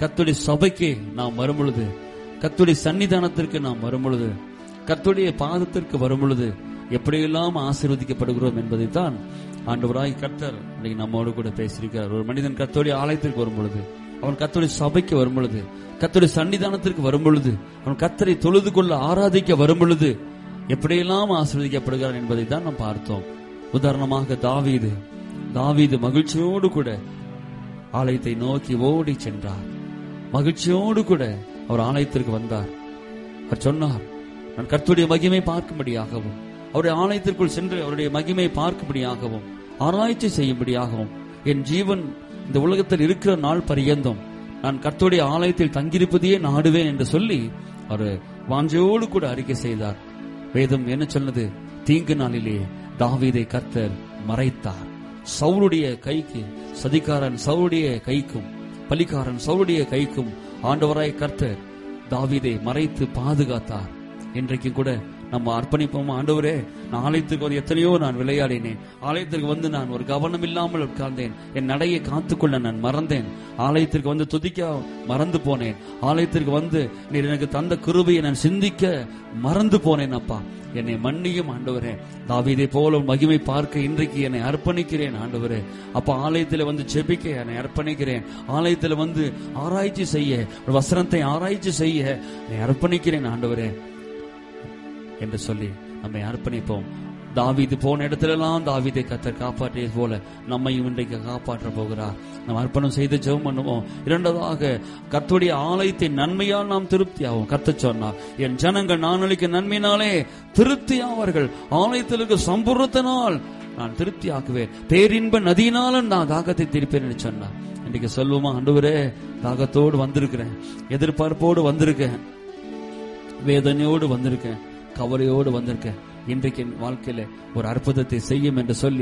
கத்துடைய சபைக்கு நாம் வரும் பொழுது கத்துடைய சன்னிதானத்திற்கு நாம் வரும் பொழுது கத்துடைய பாதத்திற்கு வரும் பொழுது எப்படியெல்லாம் ஆசீர்வதிக்கப்படுகிறோம் என்பதைத்தான் ஆண்டவராய் கர்த்தர் இன்னைக்கு நம்மோடு கூட பேசியிருக்கிறார் ஒரு மனிதன் கத்தோடைய ஆலயத்திற்கு வரும் பொழுது அவன் கத்தோடைய சபைக்கு வரும் பொழுது கத்தோடைய சன்னிதானத்திற்கு வரும் பொழுது அவன் கத்தரை தொழுது கொள்ள ஆராதிக்க வரும் பொழுது எப்படியெல்லாம் ஆசீர்வதிக்கப்படுகிறான் என்பதை தான் நாம் பார்த்தோம் உதாரணமாக தாவீது தாவீது மகிழ்ச்சியோடு கூட ஆலயத்தை நோக்கி ஓடி சென்றார் மகிழ்ச்சியோடு கூட அவர் ஆலயத்திற்கு வந்தார் அவர் சொன்னார் நான் கர்த்தருடைய மகிமை பார்க்கும்படியாகவும் அவருடைய ஆலயத்திற்குள் சென்று அவருடைய மகிமை பார்க்கும்படியாகவும் ஆராய்ச்சி செய்யும்படியாகவும் என் ஜீவன் இந்த உலகத்தில் இருக்கிற நாள் பரியந்தம் நான் கர்த்தருடைய ஆலயத்தில் தங்கியிருப்பதையே நாடுவேன் என்று சொல்லி அவர் வாஞ்சையோடு கூட அறிக்கை செய்தார் வேதம் என்ன சொன்னது தீங்கு நாளிலே தாவீதை கர்த்தர் மறைத்தார் சவுளுடைய கைக்கு சதிகாரன் சவுளுடைய கைக்கும் பலிக்காரன் சவுளுடைய கைக்கும் ஆண்டவராய் கர்த்தர் தாவீதை மறைத்து பாதுகாத்தார் இன்றைக்கு கூட நம்ம அர்ப்பணிப்போம் ஆண்டவரே நான் ஆலயத்துக்கு வந்து எத்தனையோ நான் விளையாடினேன் ஆலயத்திற்கு வந்து நான் ஒரு கவனம் இல்லாமல் உட்கார்ந்தேன் என் நடையை காத்துக்கொள்ள நான் மறந்தேன் ஆலயத்திற்கு வந்து துதிக்க மறந்து போனேன் ஆலயத்திற்கு வந்து நீர் எனக்கு தந்த கிருபையை நான் சிந்திக்க மறந்து போனேன் அப்பா என்னை மன்னியும் ஆண்டவரே தாவீதை போல உன் மகிமை பார்க்க இன்றைக்கு என்னை அர்ப்பணிக்கிறேன் ஆண்டவரே அப்ப ஆலயத்தில் வந்து ஜெபிக்க என்னை அர்ப்பணிக்கிறேன் ஆலயத்தில் வந்து ஆராய்ச்சி செய்ய ஒரு வசனத்தை ஆராய்ச்சி செய்ய என்னை அர்ப்பணிக்கிறேன் ஆண்டவரே என்று சொல்லி நம்மை அர்ப்பணிப்போம் தாவீது போன இடத்திலெல்லாம் தாவீதை கத்தர் காப்பாற்றியது போல நம்மையும் இன்றைக்கு காப்பாற்ற போகிறார் நாம் அர்ப்பணம் செய்து ஜெபம் பண்ணுவோம் இரண்டாவதாக கர்த்தருடைய ஆலயத்தின் நன்மையால் நாம் திருப்தி ஆகும் கத்த சொன்னார் என் ஜனங்கள் நான் அளிக்க நன்மையினாலே திருப்தி ஆவார்கள் ஆலயத்தில் இருக்க சம்பூர்ணத்தினால் நான் திருப்தி ஆக்குவேன் பேரின்ப நதியினாலும் நான் தாகத்தை திருப்பேன் என்று சொன்னார் இன்றைக்கு சொல்லுவோமா ஆண்டவரே தாகத்தோடு வந்திருக்கிறேன் எதிர்பார்ப்போடு வந்திருக்கேன் வேதனையோடு வந்திருக்கேன் கவலையோடு வந்திருக்கேன் இன்றைக்கு என் வாழ்க்கையில ஒரு அற்புதத்தை செய்யும் என்று சொல்லி